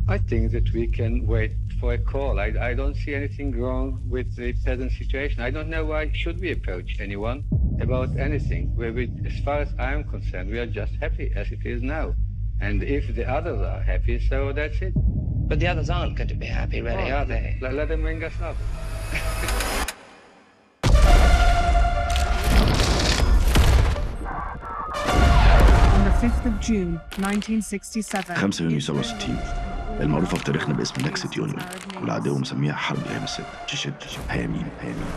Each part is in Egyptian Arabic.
I think that we can wait for a call. I, I don't see anything wrong with the present situation. I don't know why should we approach anyone about anything. We, we, as far as I'm concerned, we are just happy as it is now. And if the others are happy, so that's it. But the others aren't going to be happy, really, Oh, are they? Let, let them ring us up. On the 5th of June, 1967, 5 يونيو 67 المعروفة في تاريخنا باسم نكسة يونيو والعدو مسميها حرب الأيام الست تشد هيامين هيامين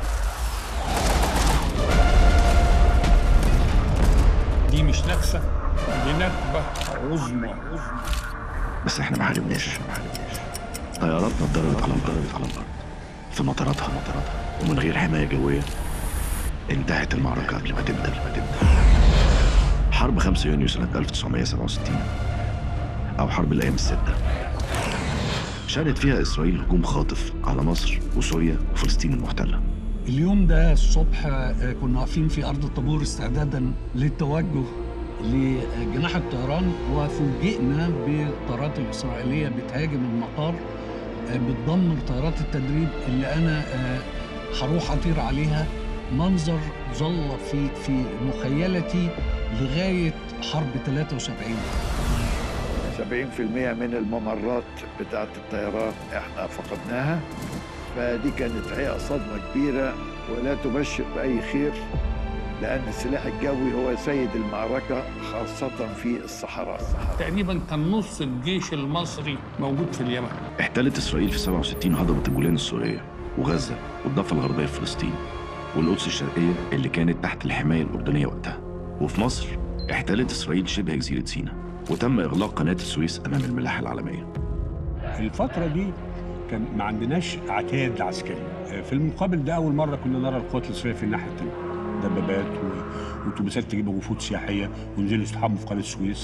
دي مش نكسة دي نكبة عظمى بس احنا ما حاربناش طياراتنا اتضربت على الأرض على الأرض في مطاراتها مطاراتها ومن غير حماية جوية انتهت المعركة قبل ما تبدأ ما تبدأ حرب 5 يونيو سنة 1967 أو حرب الأيام الستة شهدت فيها إسرائيل هجوم خاطف على مصر وسوريا وفلسطين المحتلة اليوم ده الصبح آه، كنا واقفين في أرض الطابور استعدادا للتوجه لجناح الطيران وفوجئنا بالطيارات الإسرائيلية بتهاجم المطار آه، بتدمر طيارات التدريب اللي أنا آه، هروح أطير عليها منظر ظل في في مخيلتي لغاية حرب 73 70% من الممرات بتاعت الطيران احنا فقدناها فدي كانت حقيقة صدمة كبيرة ولا تبشر بأي خير لأن السلاح الجوي هو سيد المعركة خاصة في الصحراء تقريبا كان نص الجيش المصري موجود في اليمن احتلت إسرائيل في 67 هضبة الجولان السورية وغزة والضفة الغربية في فلسطين والقدس الشرقية اللي كانت تحت الحماية الأردنية وقتها وفي مصر احتلت إسرائيل شبه جزيرة سيناء وتم إغلاق قناة السويس أمام الملاحة العالمية الفترة دي كان ما عندناش عتاد عسكري في المقابل ده أول مرة كنا نرى القوات الإسرائيلية في الناحية التانية دبابات و- وأتوبيسات تجيب وفود سياحية وينزلوا يستحموا في قناة السويس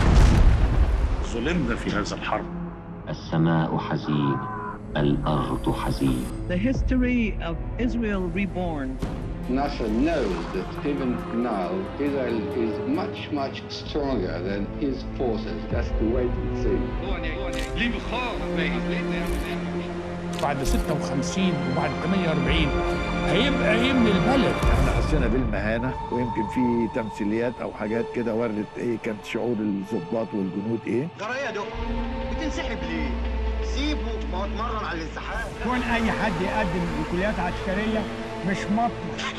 ظلمنا في هذا الحرب السماء حزين الأرض حزين The history of Israel reborn Nasser knows that even now Israel is much, much stronger than his forces. Just to wait and see. بعد 56 وبعد 48 هيبقى ايه من البلد احنا حسينا بالمهانة ويمكن في تمثيليات أو حاجات كده ورت إيه كانت شعور الضباط والجنود إيه جرايه يا دق بتنسحب ليه؟ سيبه ما هو اتمرن على الانسحاب كون أي حد يقدم لكليات عسكرية مش مطلق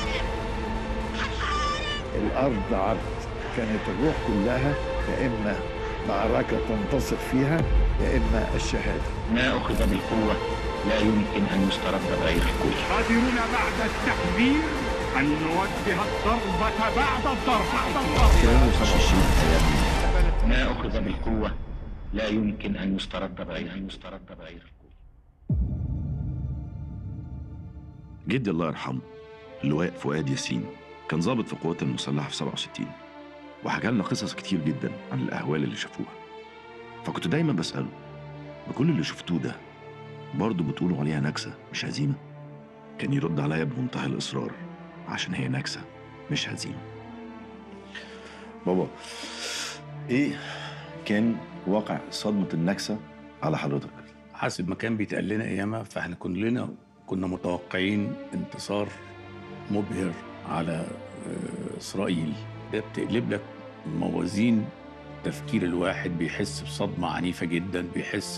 الأرض عرض كانت الروح كلها يا إما معركة تنتصر فيها يا إما الشهادة ما أخذ بالقوة لا يمكن أن يسترد بغير القوة قادرون بعد التحذير أن نوجه الضربة بعد الضربة ما أخذ بالقوة لا يمكن أن يسترد بغير أن يسترد بغير القوة جدي الله يرحمه اللواء فؤاد ياسين كان ضابط في القوات المسلحة في 67 وحكى لنا قصص كتير جدا عن الأهوال اللي شافوها فكنت دايما بسأله بكل اللي شفتوه ده برضه بتقولوا عليها نكسة مش هزيمة كان يرد عليا بمنتهى الإصرار عشان هي نكسة مش هزيمة بابا إيه كان واقع صدمة النكسة على حضرتك؟ حسب ما كان بيتقال لنا ايامها فاحنا كلنا كنا متوقعين انتصار مبهر على آه، اسرائيل ده بتقلب لك موازين تفكير الواحد بيحس بصدمه عنيفه جدا بيحس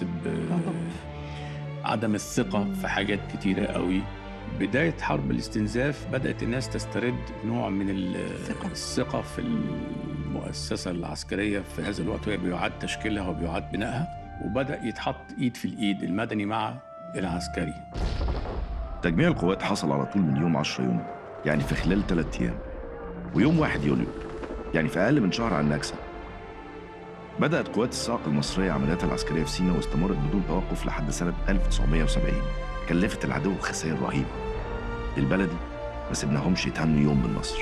بعدم الثقه في حاجات كتيره قوي بداية حرب الاستنزاف بدأت الناس تسترد نوع من ال- الثقة في المؤسسة العسكرية في هذا الوقت وهي بيعاد تشكيلها وبيعاد بنائها وبدأ يتحط إيد في الإيد المدني مع العسكري تجميع القوات حصل على طول من يوم 10 يونيو يعني في خلال ثلاث أيام ويوم 1 يوليو يعني في أقل من شهر عن النكسة بدأت قوات الصاعقة المصرية عملياتها العسكرية في سيناء واستمرت بدون توقف لحد سنة 1970 كلفت العدو خسائر رهيبة البلدي ما سيبناهمش يتهنوا يوم بالنصر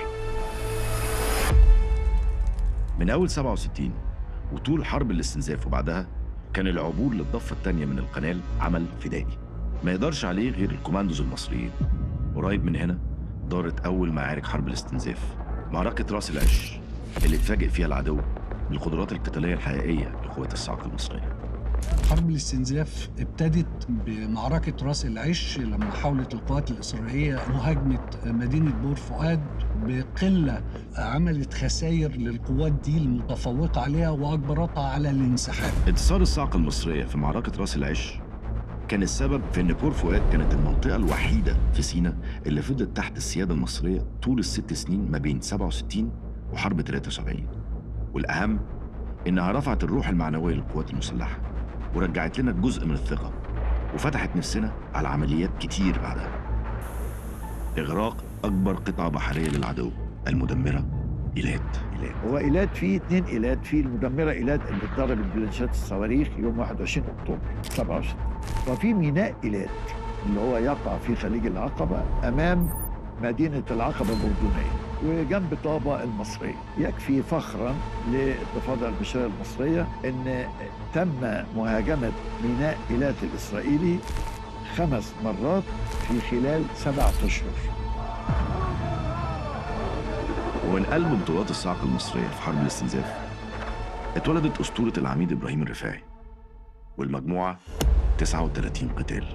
من أول 67 وطول حرب الاستنزاف وبعدها كان العبور للضفة الثانية من القنال عمل فدائي ما يقدرش عليه غير الكوماندوز المصريين قريب من هنا دارت أول معارك حرب الاستنزاف معركة راس العش اللي اتفاجئ فيها العدو بالقدرات القتالية الحقيقية لقوات الصاعقة المصرية حرب الاستنزاف ابتدت بمعركة راس العش لما حاولت القوات الإسرائيلية مهاجمة مدينة بور فؤاد بقلة عملت خسائر للقوات دي المتفوقة عليها وأجبرتها على الانسحاب انتصار الصاعقة المصرية في معركة راس العش كان السبب في ان بور فؤاد كانت المنطقة الوحيدة في سيناء اللي فضلت تحت السيادة المصرية طول الست سنين ما بين 67 وحرب 73 والأهم إنها رفعت الروح المعنوية للقوات المسلحة ورجعت لنا جزء من الثقة وفتحت نفسنا على عمليات كتير بعدها إغراق أكبر قطعة بحرية للعدو المدمرة إيلات إيلات هو ايلات فيه اثنين ايلات في المدمره ايلات اللي اتضربت بلانشات الصواريخ يوم 21 اكتوبر 67 وفي ميناء ايلات اللي هو يقع في خليج العقبه امام مدينه العقبه الاردنيه وجنب طابة المصرية يكفي فخرا للضفادع البشرية المصرية أن تم مهاجمة ميناء إيلات الإسرائيلي خمس مرات في خلال سبعة أشهر ومن قلب بطولات الصاعقة المصرية في حرب الاستنزاف اتولدت أسطورة العميد إبراهيم الرفاعي والمجموعة 39 قتال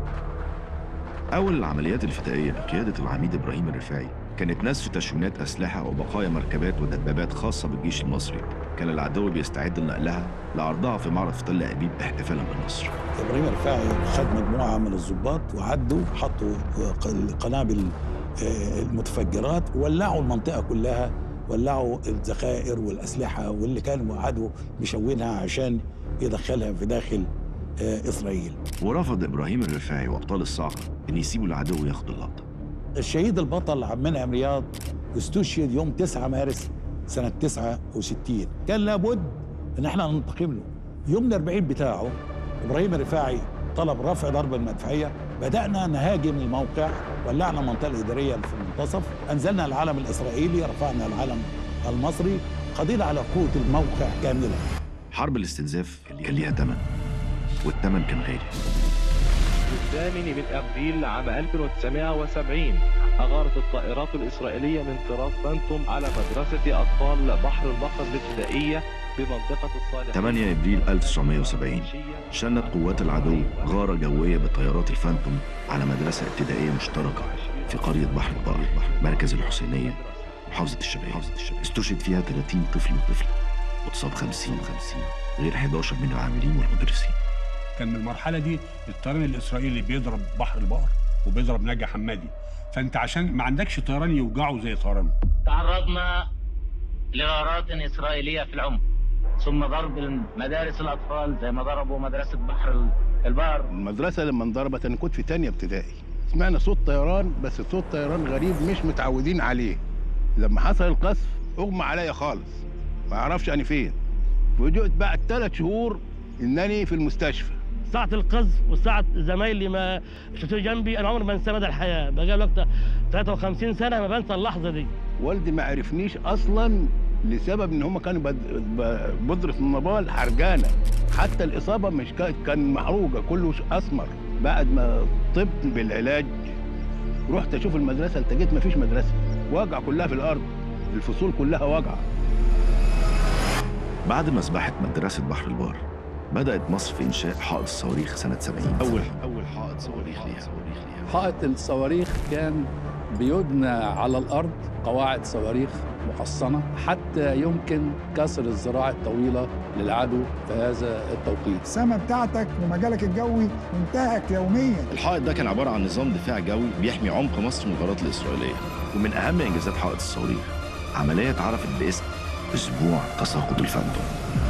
أول العمليات الفدائية بقيادة العميد إبراهيم الرفاعي كانت نسف تشوينات أسلحة وبقايا مركبات ودبابات خاصة بالجيش المصري كان العدو بيستعد لنقلها لعرضها في معرض في تل أبيب احتفالا بالنصر ابراهيم الرفاعي خد مجموعه من الضباط وعدوا حطوا قنابل آه، المتفجرات ولعوا المنطقه كلها ولعوا الذخائر والاسلحه واللي كانوا عدو بيشونها عشان يدخلها في داخل آه، اسرائيل ورفض إبراهيم الرفاعي وأبطال الصاعقة إن يسيبوا العدو ياخد اللقطة الشهيد البطل عبد المنعم رياض استشهد يوم 9 مارس سنه 69 كان لابد ان احنا ننتقم له يوم الأربعين بتاعه ابراهيم الرفاعي طلب رفع ضرب المدفعيه بدانا نهاجم الموقع ولعنا المنطقه الاداريه اللي في المنتصف انزلنا العلم الاسرائيلي رفعنا العلم المصري قضينا على قوه الموقع كاملا حرب الاستنزاف كان ليها تمن والتمن كان غالي الثامن من أبريل عام 1970 أغارت الطائرات الإسرائيلية من طراز فانتوم على مدرسة أطفال بحر البقر الابتدائية بمنطقة الصالح 8 ابريل 1970 شنت قوات العدو غاره جويه بطيارات الفانتوم على مدرسه ابتدائيه مشتركه في قريه بحر البقر مركز الحسينيه محافظه الشباب استشهد فيها 30 طفل وطفله واتصاب 50 50 غير 11 من العاملين والمدرسين كان من المرحله دي الطيران الاسرائيلي بيضرب بحر البقر وبيضرب نجا حمادي فانت عشان ما عندكش طيران يوجعه زي طيران تعرضنا لغارات إسرائيلية في العمق ثم ضرب مدارس الأطفال زي ما ضربوا مدرسة بحر البار المدرسة لما انضربت أنا كنت في تانية ابتدائي سمعنا صوت طيران بس صوت طيران غريب مش متعودين عليه لما حصل القصف أغمى عليا خالص ما أعرفش أنا فين فوجئت بعد ثلاث شهور إنني في المستشفى ساعة القذف وساعة زمايلي ما شفتوا جنبي أنا عمري ما انسى مدى الحياة بقى وقت 53 سنة ما بنسى اللحظة دي والدي ما عرفنيش أصلا لسبب ان هم كانوا بد- ب- بودره النبال حرجانه حتى الاصابه مش كا- كان محروقه كله ش- اسمر بعد ما طبت بالعلاج رحت اشوف المدرسه التقيت ما فيش مدرسه وجع كلها في الارض الفصول كلها وجع بعد ما سبحت مدرسه بحر البار بدات مصر في انشاء حائط الصواريخ سنه 70 اول اول حائط صواريخ ليها حائط الصواريخ كان بيبنى على الأرض قواعد صواريخ محصنة حتى يمكن كسر الذراع الطويلة للعدو في هذا التوقيت السما بتاعتك ومجالك الجوي منتهك يوميا الحائط ده كان عباره عن نظام دفاع جوي بيحمي عمق مصر من الغارات الاسرائيليه ومن اهم انجازات حائط الصواريخ عمليه اتعرفت باسم اسبوع تساقط الفانتوم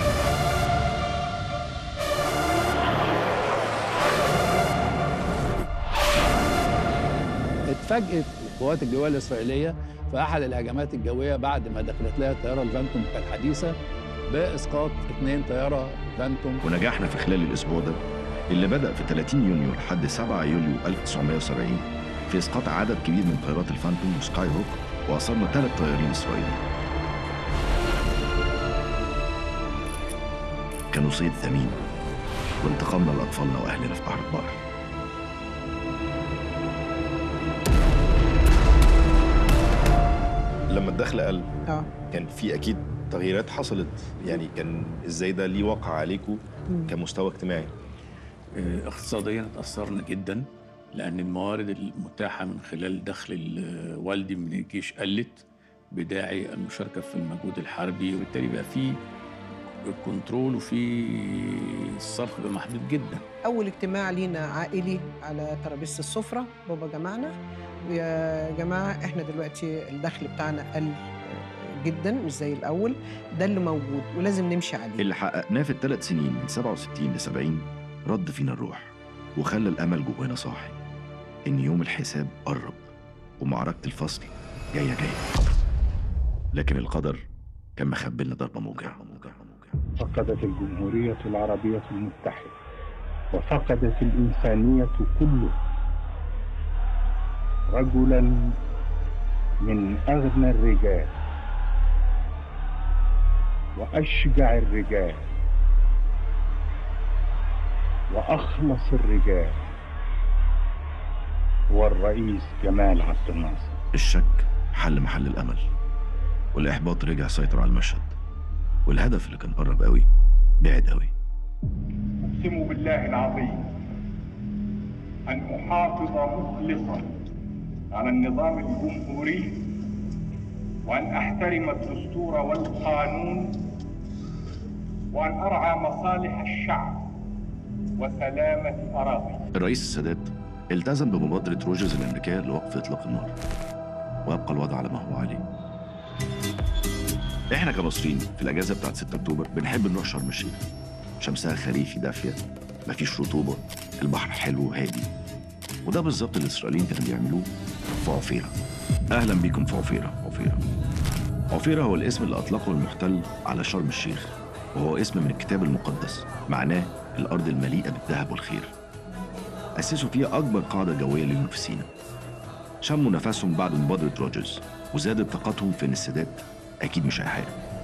اتفاجئت القوات الجوية الإسرائيلية في أحد الهجمات الجوية بعد ما دخلت لها الطيارة الفانتوم الحديثة بإسقاط اثنين طيارة فانتوم ونجحنا في خلال الاسبوع ده اللي بدا في 30 يونيو لحد 7 يوليو 1970 في اسقاط عدد كبير من طيارات الفانتوم وسكاي هوك واثرنا ثلاث طيارين اسرائيليين كانوا صيد ثمين وانتقمنا لاطفالنا واهلنا في بحر البحر لما الدخل قل اه كان في اكيد تغييرات حصلت يعني كان ازاي ده ليه وقع عليكم كمستوى اجتماعي آه، اقتصاديا اتأثرنا جدا لأن الموارد المتاحة من خلال دخل ال- والدي من الجيش قلت بداعي المشاركة في المجهود الحربي وبالتالي بقى في كنترول وفي الصرف بقى محدود جدا اول اجتماع لينا عائلي على ترابيزه السفره بابا جمعنا ويا جماعه احنا دلوقتي الدخل بتاعنا قل جدا مش زي الاول ده اللي موجود ولازم نمشي عليه اللي حققناه في الثلاث سنين من 67 ل 70 رد فينا الروح وخلى الأمل جوانا صاحي إن يوم الحساب قرب ومعركة الفصل جاية جاية لكن القدر كان مخبي لنا ضربة موجعة فقدت الجمهورية العربية المتحدة وفقدت الإنسانية كلها رجلا من أغنى الرجال وأشجع الرجال وأخلص الرجال هو الرئيس جمال عبد الناصر الشك حل محل الأمل والإحباط رجع سيطر على المشهد والهدف اللي كان قرب قوي بعد قوي أقسم بالله العظيم أن أحافظ مخلصا على النظام الجمهوري وأن أحترم الدستور والقانون وأن أرعى مصالح الشعب وسلامة أراضيه الرئيس السادات التزم بمبادرة روجرز الأمريكية لوقف إطلاق النار ويبقى الوضع على ما هو عليه احنا كمصريين في الاجازه بتاعت 6 اكتوبر بنحب نروح شرم الشيخ شمسها خريفي دافيه مفيش رطوبه البحر حلو وهادي وده بالظبط اللي الاسرائيليين كانوا بيعملوه في عفيره اهلا بيكم في عفيره عفيره عفيره هو الاسم اللي اطلقه المحتل على شرم الشيخ وهو اسم من الكتاب المقدس معناه الارض المليئه بالذهب والخير اسسوا فيها اكبر قاعده جويه للمنافسين شموا نفسهم بعد مبادره روجرز وزادت طاقتهم في ان السادات اكيد مش هيحارب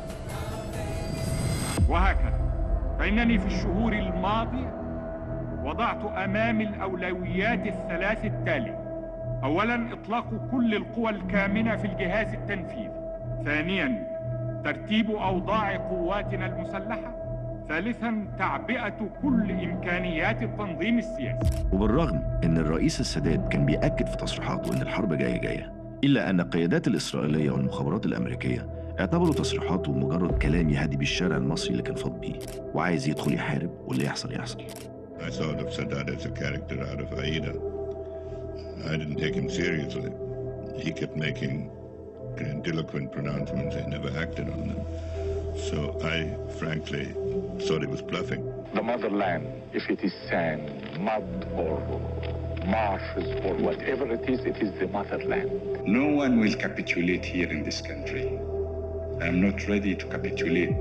وهكذا فإنني في الشهور الماضية وضعت أمامي الأولويات الثلاث التالية أولا إطلاق كل القوى الكامنة في الجهاز التنفيذي ثانيا ترتيب أوضاع قواتنا المسلحة ثالثا تعبئة كل إمكانيات التنظيم السياسي وبالرغم ان الرئيس السادات كان بيأكد في تصريحاته ان الحرب جايه جايه الا ان القيادات الاسرائيليه والمخابرات الامريكيه اعتبروا تصريحاته مجرد كلام يهدي بيه الشارع المصري اللي كان فاض بيه وعايز يدخل يحارب واللي يحصل يحصل I thought of Sadat as a character out of Aida. I didn't take him seriously. He kept making grandiloquent pronouncements. He never acted on them. So I frankly thought he was bluffing. The motherland, if it is sand, mud, or marshes, or whatever it is, it is the motherland. No one will capitulate here in this country. I am not ready to capitulate.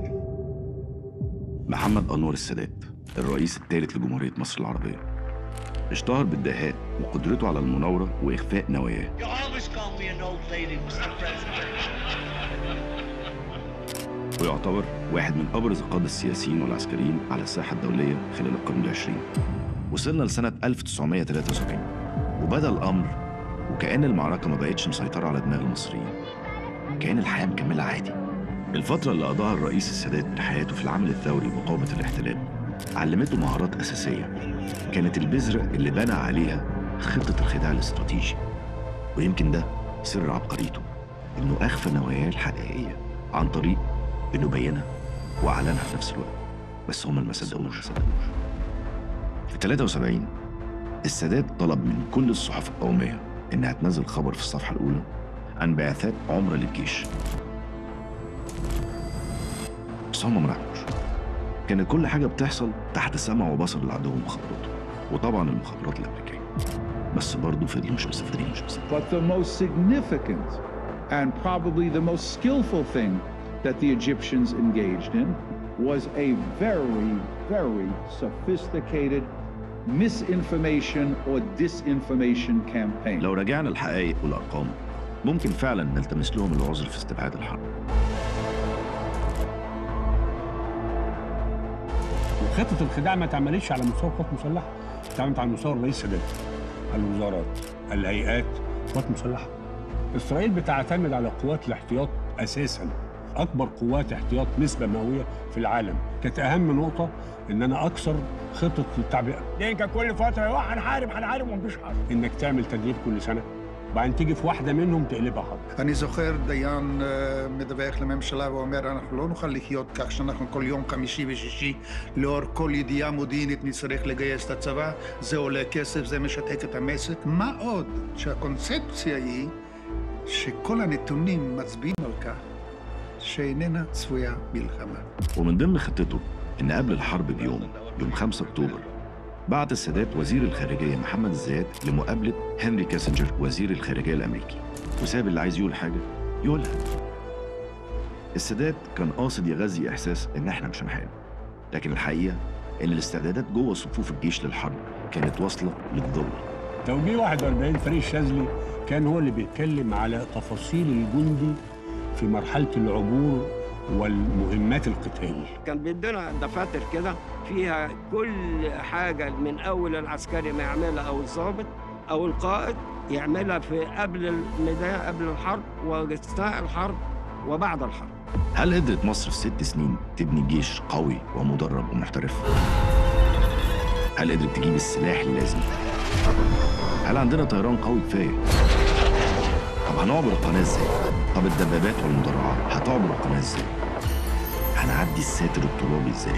محمد انور السادات الرئيس الثالث لجمهوريه مصر العربيه اشتهر بالدهاء وقدرته على المناوره واخفاء نواياه You always call me an old lady, Mr. President. ويعتبر واحد من ابرز القاده السياسيين والعسكريين على الساحه الدوليه خلال القرن العشرين وصلنا لسنه 1973 وبدا الامر وكأن المعركه ما بقتش مسيطره على دماغ المصريين كأن الحياه مكمله عادي الفترة اللي قضاها الرئيس السادات من حياته في العمل الثوري لمقاومة الاحتلال علمته مهارات أساسية كانت البذرة اللي بنى عليها خطة الخداع الاستراتيجي ويمكن ده سر عبقريته إنه أخفى نواياه الحقيقية عن طريق إنه بينها وأعلنها في نفس الوقت بس هم ما صدقوش في 73 السادات طلب من كل الصحف القومية إنها تنزل خبر في الصفحة الأولى عن بعثات عمرة للجيش بس هم ما راحوش كانت كل حاجة بتحصل تحت سمع وبصر العدو ومخابراته وطبعا المخابرات الأمريكية بس برضه فضلوا مش مستفيدين مش مستفيدين But the most significant and probably the most skillful thing that the Egyptians engaged in was a very, very sophisticated misinformation or disinformation campaign. لو رجعنا الحقائق والأرقام ممكن فعلا نلتمس لهم العذر في استبعاد الحرب وخطه الخداع ما اتعملتش على مستوى القوات المسلحه اتعملت على مستوى الرئيس السادات الوزارات الهيئات قوات مسلحه اسرائيل بتعتمد على قوات الاحتياط اساسا اكبر قوات احتياط نسبه مئويه في العالم كانت اهم نقطه ان انا اكسر خطه التعبئه لان كان كل فتره يقول هنحارب هنحارب ومفيش حرب انك تعمل تدريب كل سنه وبعدين تيجي في واحده منهم תقلبها حرب אני זוכר דיין אה, מדווח לממשלה ואומר, אנחנו לא נוכל לחיות כך שאנחנו כל יום חמישי ושישי, לאור כל ידיעה מודיעינית נצטרך לגייס את הצבא, זה עולה כסף, זה משתק את המשק. מה עוד שהקונספציה היא שכל הנתונים מצביעים על כך שאיננה צפויה מלחמה. ومن ضمن خطته إن قبل الحرب بيوم يوم 5 أكتوبر بعت السادات وزير الخارجية محمد الزيات لمقابلة هنري كاسنجر وزير الخارجية الأمريكي وساب اللي عايز يقول حاجة يقولها السادات كان قاصد يغذي إحساس إن إحنا مش هنحارب لكن الحقيقة إن الاستعدادات جوه صفوف الجيش للحرب كانت واصلة للذروة توجيه 41 فريق الشاذلي كان هو اللي بيتكلم على تفاصيل الجندي في مرحله العبور والمهمات القتال كان بيدينا دفاتر كده فيها كل حاجة من أول العسكري ما يعملها أو الضابط أو القائد يعملها في قبل الميدان قبل الحرب وأثناء الحرب وبعد الحرب هل قدرت مصر في ست سنين تبني جيش قوي ومدرب ومحترف؟ هل قدرت تجيب السلاح اللازم؟ هل عندنا طيران قوي كفايه؟ طب هنعبر القناه ازاي؟ طب الدبابات والمدرعات هتعبر القناه ازاي؟ هنعدي الساتر الترابي ازاي؟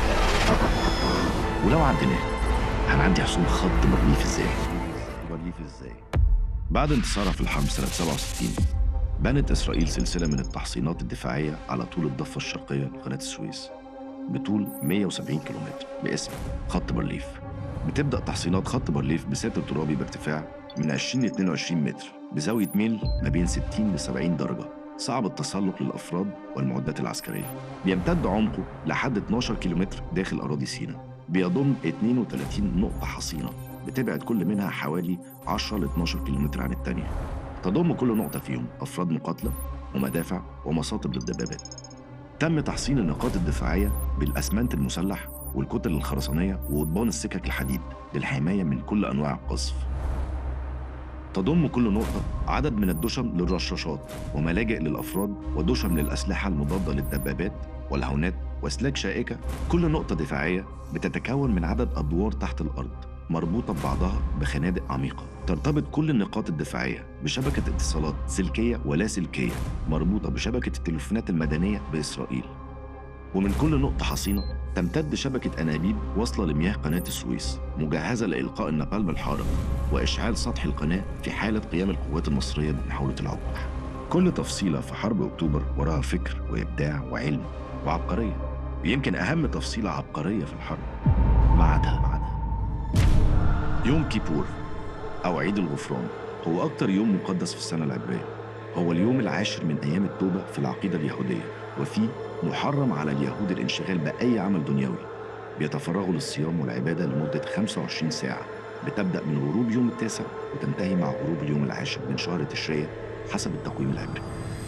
ولو عديناه هنعدي حصون خط بارليف ازاي؟ بارليف ازاي؟ بعد انتصارها في الحرب سنة 67 بنت إسرائيل سلسلة من التحصينات الدفاعية على طول الضفة الشرقية لقناة السويس بطول 170 كيلومتر باسم خط بارليف بتبدأ تحصينات خط بارليف بساتر ترابي بارتفاع من 20 ل 22 متر بزاوية ميل ما بين 60 ل 70 درجة صعب التسلق للأفراد والمعدات العسكرية بيمتد عمقه لحد 12 كيلومتر داخل أراضي سيناء بيضم 32 نقطة حصينة بتبعد كل منها حوالي 10 ل 12 كيلومتر عن التانية تضم كل نقطة فيهم أفراد مقاتلة ومدافع ومصاطب للدبابات تم تحصين النقاط الدفاعية بالأسمنت المسلح والكتل الخرسانية وقضبان السكك الحديد للحماية من كل أنواع القصف تضم كل نقطة عدد من الدشم للرشاشات وملاجئ للأفراد ودشم للأسلحة المضادة للدبابات والهونات وأسلاك شائكة كل نقطة دفاعية بتتكون من عدد أدوار تحت الأرض مربوطة ببعضها بخنادق عميقة ترتبط كل النقاط الدفاعية بشبكة اتصالات سلكية ولا سلكية مربوطة بشبكة التليفونات المدنية بإسرائيل ومن كل نقطة حصينة تمتد شبكة أنابيب واصلة لمياه قناة السويس مجهزة لإلقاء النقال الحارق وإشعال سطح القناة في حالة قيام القوات المصرية بمحاولة العبور كل تفصيلة في حرب أكتوبر وراها فكر وإبداع وعلم وعبقرية ويمكن أهم تفصيلة عبقرية في الحرب ميعادها يوم كيبور أو عيد الغفران هو أكتر يوم مقدس في السنة العبرية هو اليوم العاشر من أيام التوبة في العقيدة اليهودية وفيه محرم على اليهود الانشغال بأي عمل دنيوي بيتفرغوا للصيام والعبادة لمدة 25 ساعة بتبدأ من غروب يوم التاسع وتنتهي مع غروب اليوم العاشر من شهر تشريع حسب التقويم العبري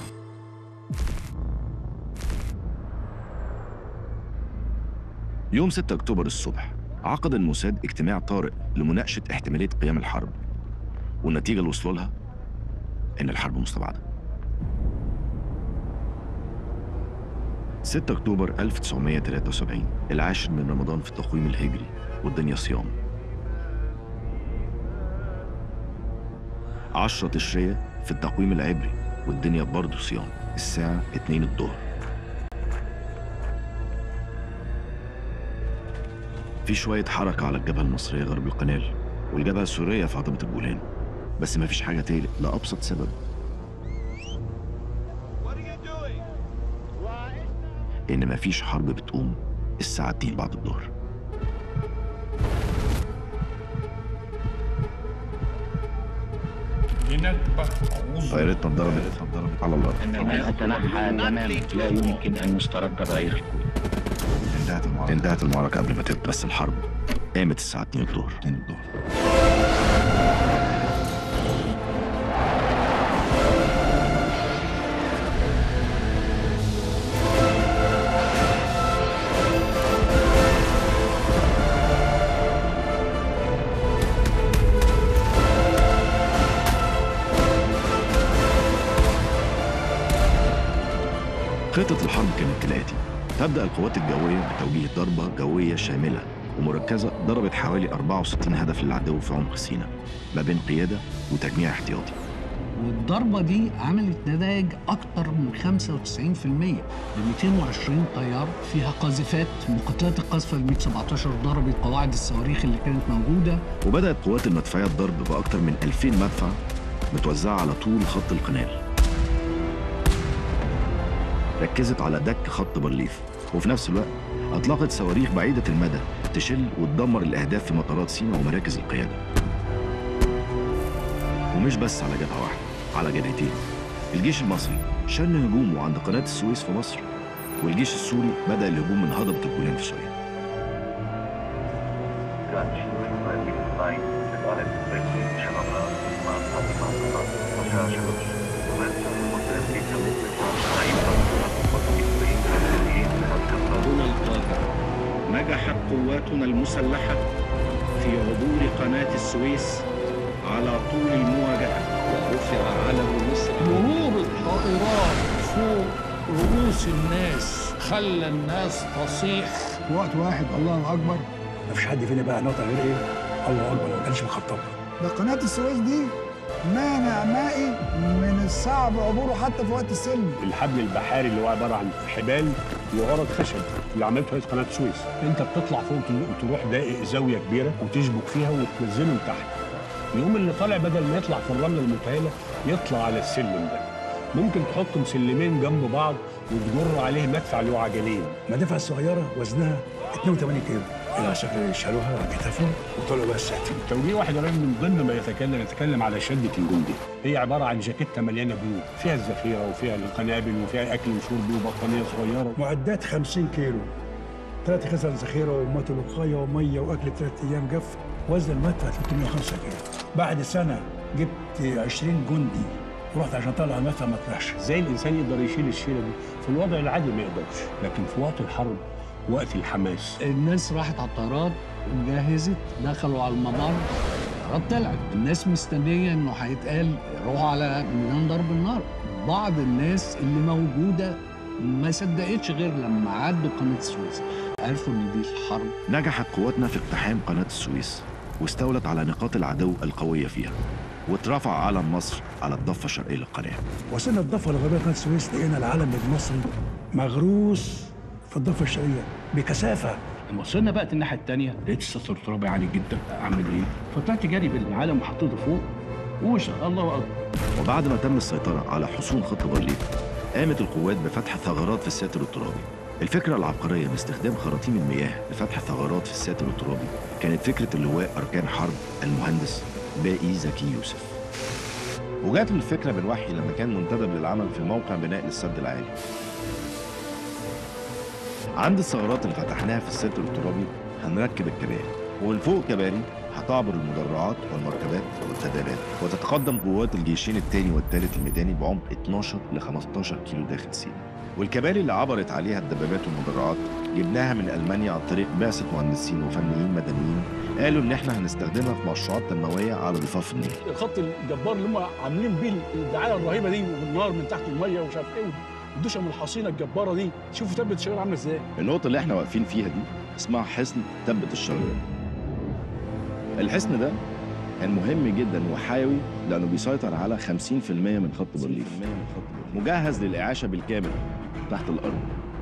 يوم 6 أكتوبر الصبح عقد الموساد اجتماع طارئ لمناقشة احتمالية قيام الحرب والنتيجة اللي وصلوا لها إن الحرب مستبعدة 6 أكتوبر 1973 العاشر من رمضان في التقويم الهجري والدنيا صيام 10 تشرية في التقويم العبري والدنيا برضه صيام الساعة 2 الظهر في شوية حركة على الجبهة المصرية غرب القنال والجبهة السورية في هضبة الجولان بس مفيش حاجة تقلق لأبسط سبب إن مفيش حرب بتقوم الساعة 2 بعد الظهر طيارتنا اتضربت اتضربت على الأرض إنما أتنحى تماما لا يمكن أن يسترد بغير انتهت المعركة انتهت المعركة قبل ما تبدأ بس الحرب قامت الساعة 2 الظهر 2 الظهر خطة الحرب كانت كالآتي تبدأ القوات الجوية بتوجيه ضربة جوية شاملة ومركزة ضربت حوالي 64 هدف للعدو في عمق سيناء ما بين قيادة وتجميع احتياطي والضربة دي عملت نتائج أكتر من 95% ب 220 طيار فيها قاذفات مقاتلات القذف ال 117 ضربت قواعد الصواريخ اللي كانت موجودة وبدأت قوات المدفعية الضرب بأكثر من 2000 مدفع متوزعة على طول خط القنال ركزت على دك خط بارليف وفي نفس الوقت أطلقت صواريخ بعيدة المدى تشل وتدمر الأهداف في مطارات سيناء ومراكز القيادة ومش بس على جبهة واحدة على جبهتين الجيش المصري شن هجومه عند قناة السويس في مصر والجيش السوري بدأ الهجوم من هضبة الجولان في سوريا هنا القاهرة نجحت قواتنا المسلحة في عبور قناة السويس على طول المواجهة ورفع علم مصر مرور الطائرات فوق رؤوس الناس خلى الناس تصيح في وقت واحد الله اكبر مفيش حد فينا بقى نقطع غير ايه الله اكبر ما كانش مخطط ده قناه السويس دي مانع مائي من الصعب عبوره حتى في وقت السلم الحبل البحاري اللي هو عباره عن حبال وعرض خشب اللي عملته هيئه قناه السويس انت بتطلع فوق وتروح دائق زاويه كبيره وتشبك فيها وتنزله لتحت يقوم اللي طالع بدل ما يطلع في الرمله المتهاله يطلع على السلم ده ممكن تحط مسلمين جنب بعض وتجر عليه مدفع اللي هو عجلين المدافع الصغيره وزنها 82 كيلو العساكر شالوها على كتافهم وطلعوا بقى الساتر توجيه واحد قريب من ضمن ما يتكلم يتكلم على شده الجندي هي عباره عن جاكيته مليانه بيوت فيها الذخيره وفيها القنابل وفيها اكل وشرب وبطانيه صغيره معدات 50 كيلو ثلاث خزن ذخيره ومات وقايه وميه واكل ثلاث ايام جف وزن المدفع 305 كيلو بعد سنه جبت 20 جندي ورحت عشان اطلع المدفع ما طلعش ازاي الانسان يقدر يشيل الشيله دي في الوضع العادي ما يقدرش لكن في وقت الحرب وقت الحماس الناس راحت على الطيارات جهزت دخلوا على الممر الطيارات طلعت الناس مستنيه انه هيتقال روحوا على ميدان ضرب النار بعض الناس اللي موجوده ما صدقتش غير لما عدوا قناه السويس عرفوا ان دي الحرب نجحت قواتنا في اقتحام قناة السويس واستولت على نقاط العدو القوية فيها واترفع علم مصر على الضفة الشرقية للقناة وصلنا الضفه الغربيه قناه السويس لقينا العلم المصري مغروس في الضفه الشرقيه بكثافه لما وصلنا بقى الناحيه الثانيه لقيت السطر الترابي عالي جدا اعمل ايه؟ فطلعت جري بالعلم وحطيته فوق وشغل الله اكبر وبعد ما تم السيطرة على حصون خط بارليف قامت القوات بفتح ثغرات في الساتر الترابي الفكرة العبقرية باستخدام خراطيم المياه لفتح ثغرات في الساتر الترابي كانت فكرة اللواء أركان حرب المهندس باقي زكي يوسف وجات له الفكرة من وحي لما كان منتدب للعمل في موقع بناء للسد العالي عند الثغرات اللي فتحناها في الساتر الترابي هنركب الكباري ومن فوق الكباري هتعبر المدرعات والمركبات والتدابات وتتقدم قوات الجيشين الثاني والثالث الميداني بعمق 12 ل 15 كيلو داخل سيناء والكباري اللي عبرت عليها الدبابات والمدرعات جبناها من المانيا عن طريق بعثه مهندسين وفنيين مدنيين قالوا ان احنا هنستخدمها في مشروعات تنمويه على ضفاف النيل الخط الجبار اللي هم عاملين بيه الدعايه الرهيبه دي والنار من تحت الميه ومش عارف ايه والدوشه من الحصينه الجباره دي شوفوا تبت الشباب عامله ازاي النقطه اللي احنا واقفين فيها دي اسمها حصن تبة الشرقية الحصن ده كان مهم جدا وحيوي لانه بيسيطر على 50% من خط بارليف مجهز للاعاشه بالكامل تحت الارض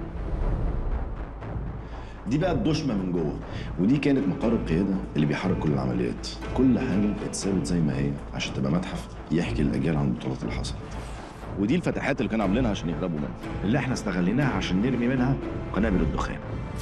دي بقى الدشمه من جوه ودي كانت مقر القياده اللي بيحرك كل العمليات كل حاجه اتثابت زي ما هي عشان تبقى متحف يحكي الاجيال عن البطولات اللي حصلت ودي الفتحات اللي كانوا عاملينها عشان يهربوا منها اللي احنا استغليناها عشان نرمي منها قنابل الدخان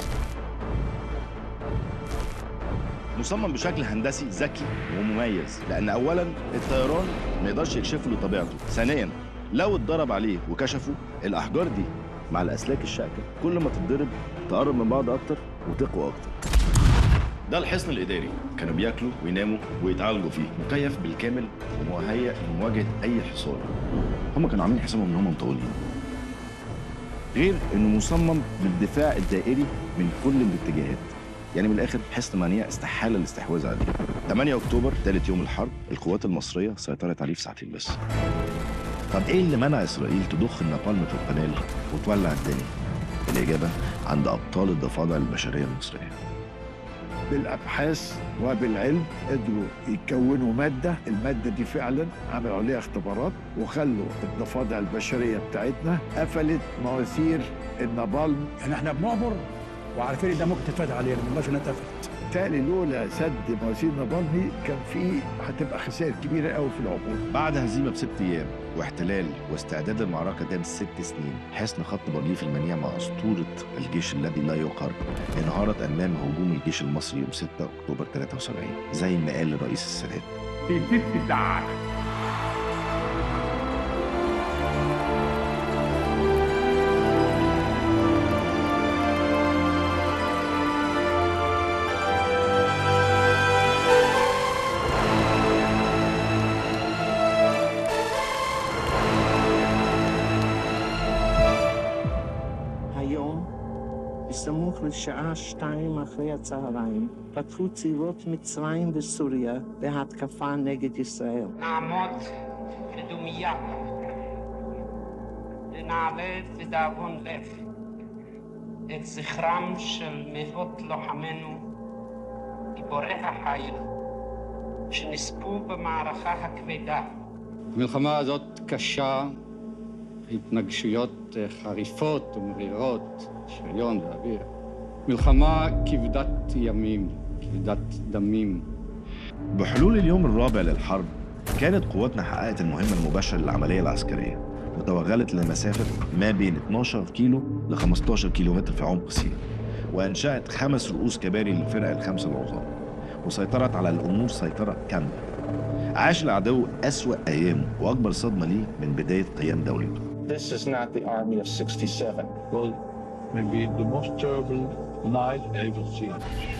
مصمم بشكل هندسي ذكي ومميز لان اولا الطيران ما يقدرش يكشفه لطبيعته ثانيا لو اتضرب عليه وكشفه الاحجار دي مع الاسلاك الشائكه كل ما تتضرب تقرب من بعض اكتر وتقوى اكتر ده الحصن الاداري كانوا بياكلوا ويناموا ويتعالجوا فيه مكيف بالكامل ومهيأ لمواجهه اي حصار هم كانوا عاملين حسابهم ان هم مطولين غير انه مصمم بالدفاع الدائري من كل الاتجاهات يعني من الاخر حصن منيع استحال الاستحواذ عليه 8 اكتوبر ثالث يوم الحرب القوات المصريه سيطرت عليه في ساعتين بس طب ايه اللي منع اسرائيل تضخ النابالم في القناه وتولع الدنيا؟ الاجابه عند ابطال الضفادع البشريه المصريه. بالابحاث وبالعلم قدروا يكونوا ماده، الماده دي فعلا عملوا عليها اختبارات وخلوا الضفادع البشريه بتاعتنا قفلت مواسير النابالم يعني احنا بنعبر وعارفين ان ده ممكن تتفتح علينا ما انها اتقفلت بالتالي لولا سد مواسير النابالم دي كان في هتبقى خسائر كبيره قوي في العبور بعد هزيمه بست ايام واحتلال واستعداد المعركه دام ست سنين حصن خط بارليف المنيع مع اسطوره الجيش الذي لا يقهر انهارت امام هجوم الجيش المصري يوم 6 اكتوبر 73 زي ما قال الرئيس السادات في ست ساعات היום, בסמוך לשעה שתיים אחרי הצהריים, פתחו צבאות מצרים וסוריה בהתקפה נגד ישראל. נעמוד בדומייה ונעלה לדאבון לב את זכרם של מאות לוחמינו, גיבורי החיל, שנספו במערכה הכבדה המלחמה הזאת קשה, התנגשויות אה, חריפות ומרירות, שריון ואוויר. מלחמה כבדת ימים, כבדת דמים. بحلول اليوم الرابع للحرب كانت قواتنا حققت المهمة المباشرة للعملية العسكرية وتوغلت لمسافة ما بين 12 كيلو ل 15 كيلو متر في عمق سيناء وأنشأت خمس رؤوس كباري للفرق الخمسة العظام وسيطرت على الأمور سيطرة كاملة عاش العدو أسوأ أيامه وأكبر صدمة ليه من بداية قيام دولته This is not the army of 67. Well, maybe the most terrible night I ever seen.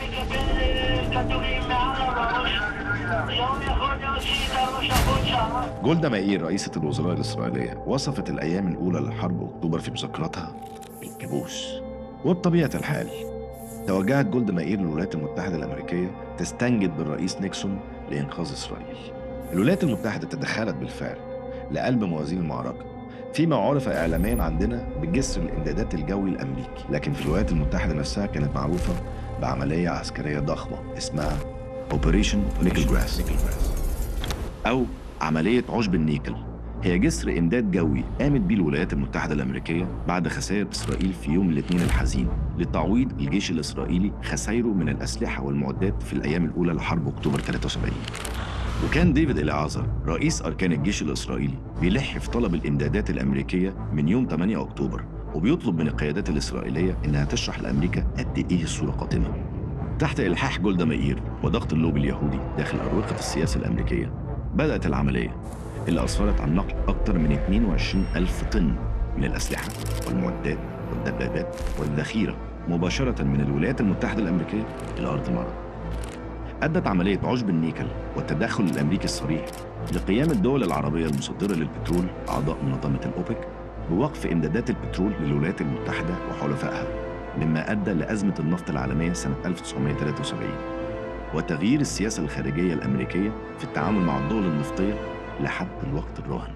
جولدا مائير رئيسة الوزراء الإسرائيلية وصفت الأيام الأولى لحرب أكتوبر في مذكراتها بالكابوس وبطبيعة الحال توجهت جولدا مائير للولايات المتحدة الأمريكية تستنجد بالرئيس نيكسون لإنقاذ إسرائيل الولايات المتحدة تدخلت بالفعل لقلب موازين المعركة فيما عرف إعلاميا عندنا بجسر الإمدادات الجوي الأمريكي لكن في الولايات المتحدة نفسها كانت معروفة بعملية عسكرية ضخمة اسمها اوبريشن نيكل جراس أو عملية عشب النيكل هي جسر إمداد جوي قامت بيه الولايات المتحدة الأمريكية بعد خسائر إسرائيل في يوم الاثنين الحزين لتعويض الجيش الإسرائيلي خسائره من الأسلحة والمعدات في الأيام الأولى لحرب أكتوبر 73 وكان ديفيد إليعازر رئيس أركان الجيش الإسرائيلي بيلح في طلب الإمدادات الأمريكية من يوم 8 أكتوبر وبيطلب من القيادات الإسرائيلية إنها تشرح لأمريكا قد إيه الصورة قاتمة تحت إلحاح جولدا مائير وضغط اللوبي اليهودي داخل أروقة السياسة الأمريكية بدأت العملية اللي أسفرت عن نقل أكثر من 22 ألف طن من الأسلحة والمعدات والدبابات والذخيرة مباشرة من الولايات المتحدة الأمريكية إلى أرض المعركة أدت عملية عشب النيكل والتدخل الأمريكي الصريح لقيام الدول العربية المصدرة للبترول أعضاء منظمة الأوبك بوقف إمدادات البترول للولايات المتحدة وحلفائها مما أدى لأزمة النفط العالمية سنة 1973 وتغيير السياسة الخارجية الأمريكية في التعامل مع الدول النفطية لحد الوقت الراهن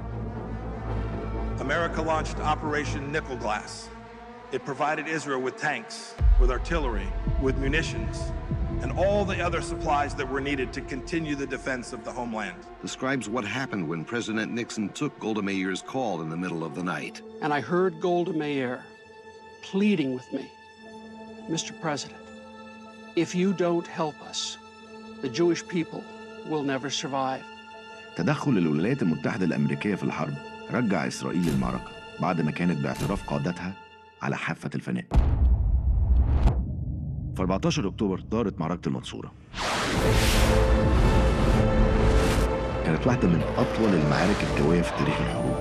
America launched Operation Nickel Glass. It provided Israel with tanks, with artillery, with munitions, and all the other supplies that were needed to continue the defense of the homeland. describes what happened when President Nixon took Golda Meir's call in the middle of the night. And I heard Golda Meir pleading with me Mr. President, if you don't help us, the Jewish people will never survive. تدخل الولايات المتحدة الأمريكية في الحرب رجع إسرائيل للمعركة بعد ما كانت باعتراف قادتها على حافة الفناء في 14 أكتوبر دارت معركة المنصورة كانت واحدة من أطول المعارك الجوية في تاريخ الحروب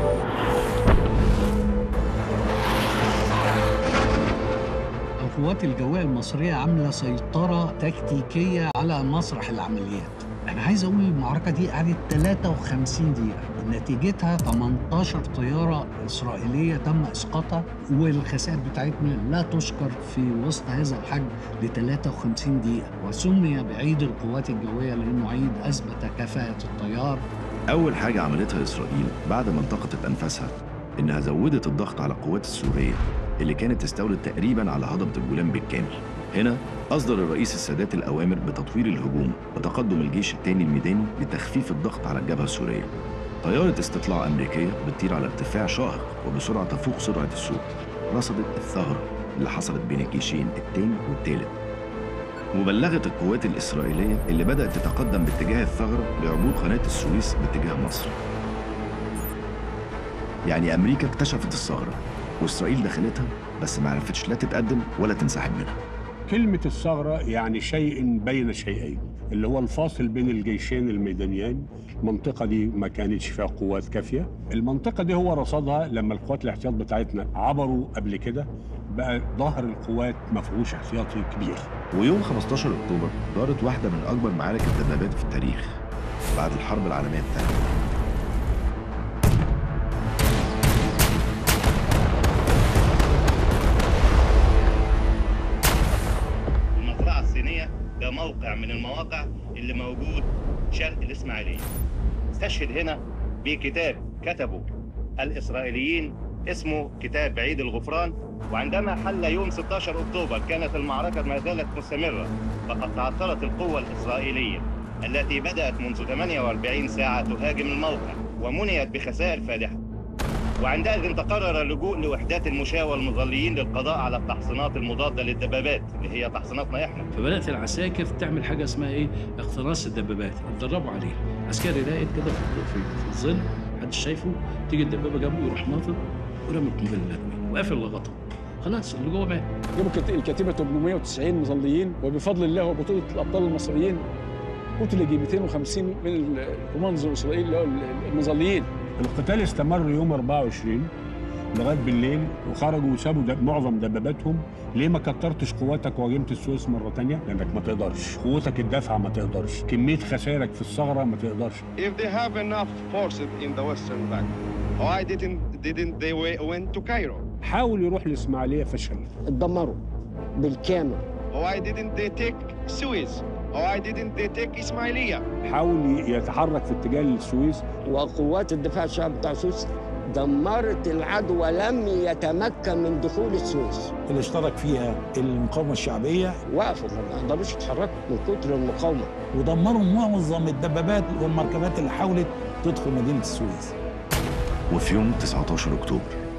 القوات الجوية المصرية عاملة سيطرة تكتيكية على مسرح العمليات أنا عايز أقول المعركة دي قعدت 53 دقيقة نتيجتها 18 طيارة إسرائيلية تم إسقاطها والخسائر بتاعتنا لا تشكر في وسط هذا الحجم ل 53 دقيقة وسمي بعيد القوات الجوية لأنه عيد أثبت كفاءة الطيار أول حاجة عملتها إسرائيل بعد ما التقطت أنفاسها إنها زودت الضغط على القوات السورية اللي كانت تستولد تقريبا على هضبة الجولان بالكامل هنا أصدر الرئيس السادات الأوامر بتطوير الهجوم وتقدم الجيش الثاني الميداني لتخفيف الضغط على الجبهة السورية طيارة استطلاع أمريكية بتطير على ارتفاع شاهق وبسرعة تفوق سرعة الصوت رصدت الثغرة اللي حصلت بين الجيشين الثاني والثالث وبلغت القوات الإسرائيلية اللي بدأت تتقدم باتجاه الثغرة لعبور قناة السويس باتجاه مصر يعني أمريكا اكتشفت الثغرة وإسرائيل دخلتها بس ما عرفتش لا تتقدم ولا تنسحب منها كلمة الثغرة يعني شيء بين شيئين اللي هو الفاصل بين الجيشين الميدانيين المنطقة دي ما كانتش فيها قوات كافية المنطقة دي هو رصدها لما القوات الاحتياط بتاعتنا عبروا قبل كده بقى ظهر القوات ما فيهوش احتياطي كبير ويوم 15 أكتوبر دارت واحدة من أكبر معارك الدبابات في التاريخ بعد الحرب العالمية الثانية المزرعة الصينية ده موقع من المواقع اللي موجود شرق الإسماعيلية استشهد هنا بكتاب كتبه الإسرائيليين اسمه كتاب عيد الغفران وعندما حل يوم 16 أكتوبر كانت المعركة ما زالت مستمرة فقد تعثرت القوة الإسرائيلية التي بدأت منذ 48 ساعة تهاجم الموقع ومنيت بخسائر فادحة وعندئذ تقرر اللجوء لوحدات المشاة والمظليين للقضاء على التحصينات المضادة للدبابات اللي هي تحصيناتنا احنا فبدات العساكر تعمل حاجه اسمها ايه اقتناص الدبابات اتدربوا عليها عسكري راقد كده في, في, في الظل محدش شايفه تيجي الدبابه جنبه يروح ناطط ورمي القنبله النوويه وقافل لغطه خلاص اللي جوه مات جابوا كت- الكتيبه 890 مظليين وبفضل الله وبطوله الابطال المصريين قتل يجي 250 من الكوماندوز الاسرائيلي اللي هو المظليين القتال استمر يوم 24 لغايه بالليل وخرجوا وسابوا دب- معظم دباباتهم ليه ما كترتش قواتك وهاجمت السويس مره تانية لانك ما تقدرش قوتك الدافعه ما تقدرش كميه خسائرك في الثغره ما تقدرش If they have enough forces in the Western Bank, why didn't didn't they wa- went to Cairo? حاول يروح الاسماعيليه فشل اتدمروا بالكامل Why didn't they take Suez? Why didn't they take Ismailia? حاول ي- يتحرك في اتجاه السويس وقوات الدفاع الشعبي بتاع السويس دمرت العدو ولم يتمكن من دخول السويس اللي اشترك فيها المقاومه الشعبيه وقفوا ما قدروش يتحركوا من كتر المقاومه ودمروا معظم الدبابات والمركبات اللي حاولت تدخل مدينه السويس وفي يوم 19 أكتوبر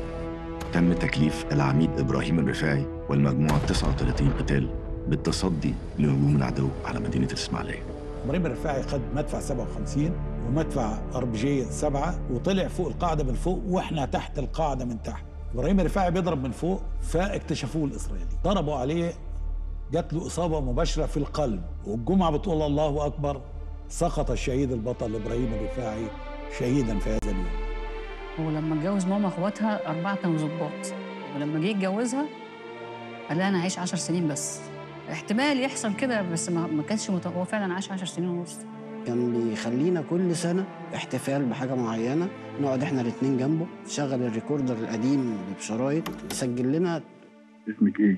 تم تكليف العميد إبراهيم الرفاعي والمجموعة 39 قتال بالتصدي لهجوم العدو على مدينة الإسماعيلية ابراهيم الرفاعي خد مدفع 57 ومدفع ار بي جي 7 وطلع فوق القاعده من فوق واحنا تحت القاعده من تحت ابراهيم الرفاعي بيضرب من فوق فاكتشفوه الاسرائيلي ضربوا عليه جات له اصابه مباشره في القلب والجمعه بتقول الله اكبر سقط الشهيد البطل ابراهيم الرفاعي شهيدا في هذا اليوم ولما اتجوز ماما اخواتها أربعة كانوا ظباط ولما جه يتجوزها قال لها أنا هعيش عشر سنين بس احتمال يحصل كده بس ما ما كانش مت... هو فعلا عاش عشر سنين ونص كان بيخلينا كل سنة احتفال بحاجة معينة نقعد احنا الاتنين جنبه شغل الريكوردر القديم اللي بشرايط يسجل لنا اسمك ايه؟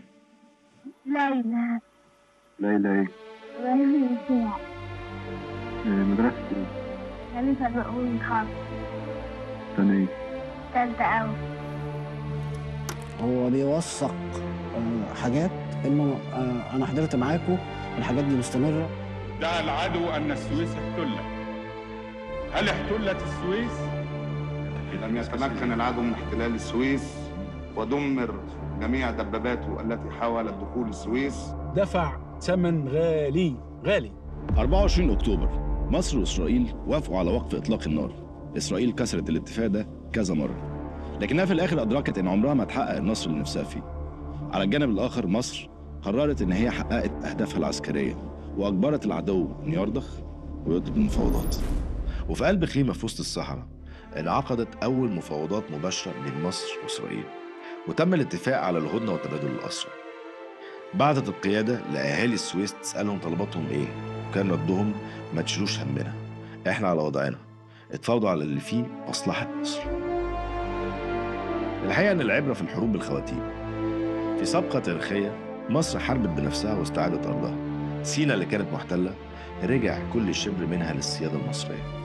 ليلى ليلى ايه؟ وليلى الجوع آه، مدرسة ايه؟ خليفة بقول خالص سنة ايه؟ تالتة أوي هو بيوثق آه، حاجات انه آه، انا حضرت معاكم الحاجات دي مستمرة ادعى العدو أن السويس احتلت هل احتلت السويس؟ لم يتمكن العدو من احتلال السويس ودمر جميع دباباته التي حاولت دخول السويس دفع ثمن غالي غالي 24 أكتوبر مصر وإسرائيل وافقوا على وقف إطلاق النار إسرائيل كسرت الاتفاق ده كذا مرة لكنها في الآخر أدركت إن عمرها ما تحقق النصر اللي نفسها فيه على الجانب الآخر مصر قررت إن هي حققت أهدافها العسكرية وأجبرت العدو إنه يرضخ ويطلب المفاوضات وفي قلب خيمة في وسط الصحراء انعقدت أول مفاوضات مباشرة بين مصر وإسرائيل وتم الاتفاق على الهدنة وتبادل الأسرى بعتت القيادة لأهالي السويس تسألهم طلباتهم إيه وكان ردهم ما تشيلوش همنا إحنا على وضعنا اتفاوضوا على اللي فيه مصلحة مصر الحقيقة إن العبرة في الحروب بالخواتيم في سابقة تاريخية مصر حاربت بنفسها واستعادت أرضها سينا اللي كانت محتلة رجع كل شبر منها للسيادة المصرية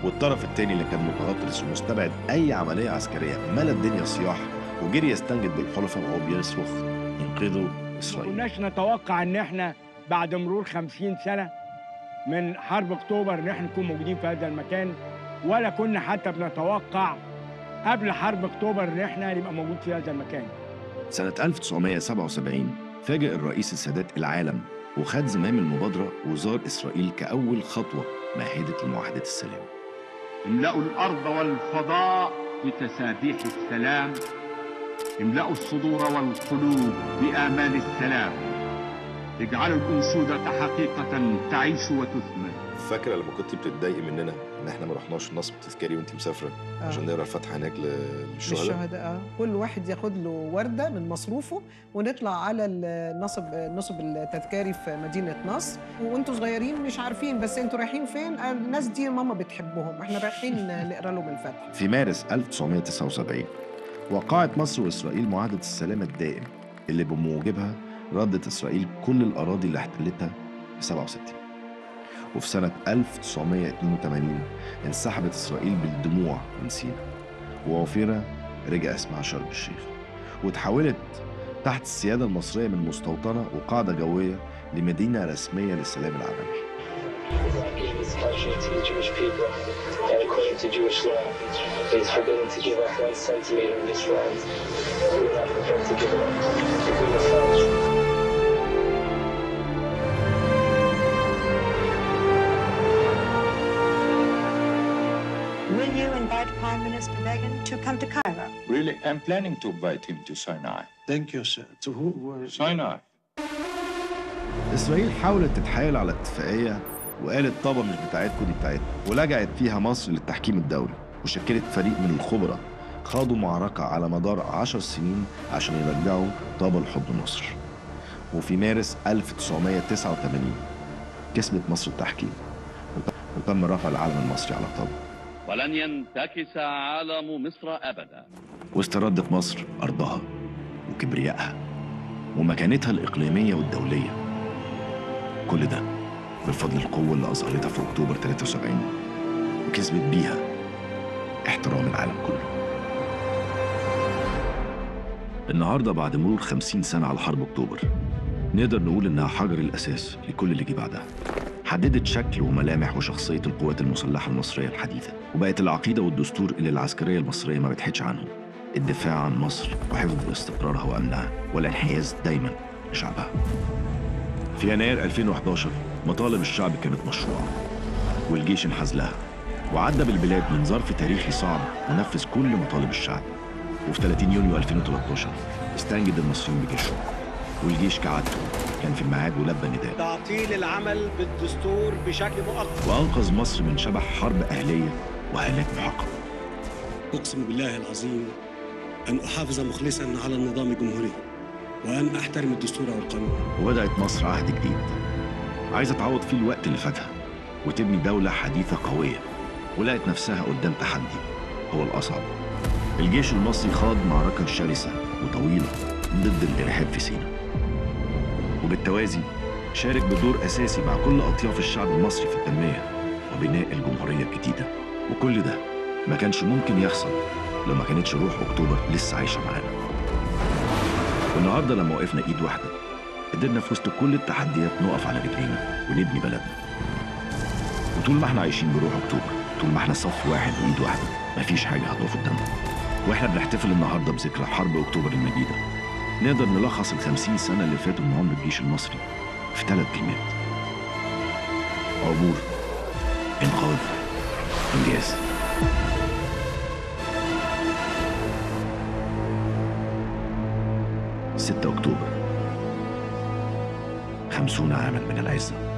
والطرف الثاني اللي كان متغطرس ومستبعد اي عمليه عسكريه ملا الدنيا صياح وجري يستنجد بالحلفاء وهو بيصرخ انقذوا ما اسرائيل كناش نتوقع ان احنا بعد مرور 50 سنه من حرب اكتوبر ان احنا نكون موجودين في هذا المكان ولا كنا حتى بنتوقع قبل حرب اكتوبر ان احنا نبقى موجود في هذا المكان سنة 1977 فاجأ الرئيس السادات العالم وخد زمام المبادرة وزار إسرائيل كأول خطوة مهدت لمعاهدة السلام املأوا الأرض والفضاء بتسابيح السلام املأوا الصدور والقلوب بآمال السلام اجعلوا الأنشودة حقيقة تعيش وتثمر فاكرة لما كنت بتتضايقي مننا إن إحنا ما رحناش نصب تذكاري وأنت مسافرة آه. عشان نقرا الفاتحة هناك للشهداء للشهداء آه. كل واحد ياخد له ورده من مصروفه ونطلع على النصب النصب التذكاري في مدينه نصر وانتوا صغيرين مش عارفين بس انتوا رايحين فين آه، الناس دي ماما بتحبهم احنا رايحين نقرا لهم الفاتحه في مارس 1979 وقعت مصر وإسرائيل معاهدة السلام الدائم اللي بموجبها ردت إسرائيل كل الأراضي اللي احتلتها في 67 وفي سنة 1982 انسحبت إسرائيل بالدموع من سيناء ووفيرة رجع اسمها شرم الشيخ وتحولت تحت السيادة المصرية من مستوطنة وقاعدة جوية لمدينة رسمية للسلام العالمي is country to the Jewish people, and according to Jewish law, it is forbidden to give up one centimeter of this land. We are not prepared to give it up. If we are found Will you invite Prime Minister Begin to come to Cairo? Really, I'm planning to invite him to Sinai. Thank you, sir. To who? Sinai. إسرائيل حاولت تتحايل على اتفاقية وقالت طابة مش بتاعتكم دي بتاعتنا ولجأت فيها مصر للتحكيم الدولي وشكلت فريق من الخبراء خاضوا معركة على مدار عشر سنين عشان يرجعوا طابة لحضن مصر وفي مارس 1989 كسبت مصر التحكيم وتم رفع العلم المصري على طابة ولن ينتكس علم مصر أبدا واستردت مصر أرضها وكبريائها ومكانتها الإقليمية والدولية كل ده بفضل القوة اللي أظهرتها في أكتوبر 73 وكسبت بيها احترام العالم كله النهاردة بعد مرور 50 سنة على حرب أكتوبر نقدر نقول إنها حجر الأساس لكل اللي جه بعدها حددت شكل وملامح وشخصية القوات المسلحة المصرية الحديثة وبقت العقيدة والدستور اللي العسكرية المصرية ما بتحيدش عنهم الدفاع عن مصر وحفظ استقرارها وأمنها والانحياز دايما لشعبها في يناير 2011 مطالب الشعب كانت مشروعة والجيش انحاز لها وعدى بالبلاد من ظرف تاريخي صعب ونفذ كل مطالب الشعب وفي 30 يونيو 2013 استنجد المصريين بجيشهم والجيش كعادته كان في الميعاد ولبى النداء تعطيل العمل بالدستور بشكل مؤقت وأنقذ مصر من شبح حرب أهلية وهلاك محقق أقسم بالله العظيم أن أحافظ مخلصا على النظام الجمهوري وأن أحترم الدستور والقانون وبدأت مصر عهد جديد عايزة تعوض فيه الوقت اللي فاتها وتبني دولة حديثة قوية ولقت نفسها قدام تحدي هو الأصعب الجيش المصري خاض معركة شرسة وطويلة ضد الإرهاب في سيناء وبالتوازي شارك بدور أساسي مع كل أطياف الشعب المصري في التنمية وبناء الجمهورية الجديدة وكل ده ما كانش ممكن يحصل لو ما كانتش روح أكتوبر لسه عايشة معانا والنهارده لما وقفنا ايد واحده قدرنا في وسط كل التحديات نقف على رجلينا ونبني بلدنا وطول ما احنا عايشين بروح اكتوبر طول ما احنا صف واحد وايد واحده مفيش حاجه هتقف قدامنا واحنا بنحتفل النهارده بذكرى حرب اكتوبر المجيده نقدر نلخص ال 50 سنه اللي فاتوا من عمر الجيش المصري في ثلاث كلمات عبور انقاذ انجاز ستة أكتوبر خمسون عاما من العزة